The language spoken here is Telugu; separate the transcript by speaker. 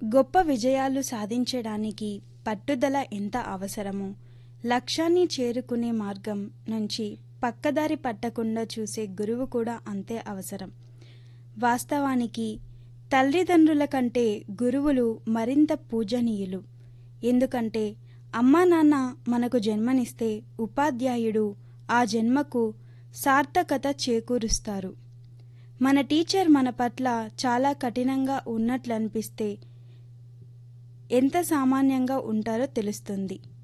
Speaker 1: గొప్ప విజయాలు సాధించడానికి పట్టుదల ఎంత అవసరమో లక్ష్యాన్ని చేరుకునే మార్గం నుంచి పక్కదారి పట్టకుండా చూసే గురువు కూడా అంతే అవసరం వాస్తవానికి తల్లిదండ్రుల కంటే గురువులు మరింత పూజనీయులు ఎందుకంటే అమ్మా నాన్న మనకు జన్మనిస్తే ఉపాధ్యాయుడు ఆ జన్మకు సార్థకత చేకూరుస్తారు మన టీచర్ మన పట్ల చాలా కఠినంగా ఉన్నట్లు అనిపిస్తే ఎంత సామాన్యంగా ఉంటారో తెలుస్తుంది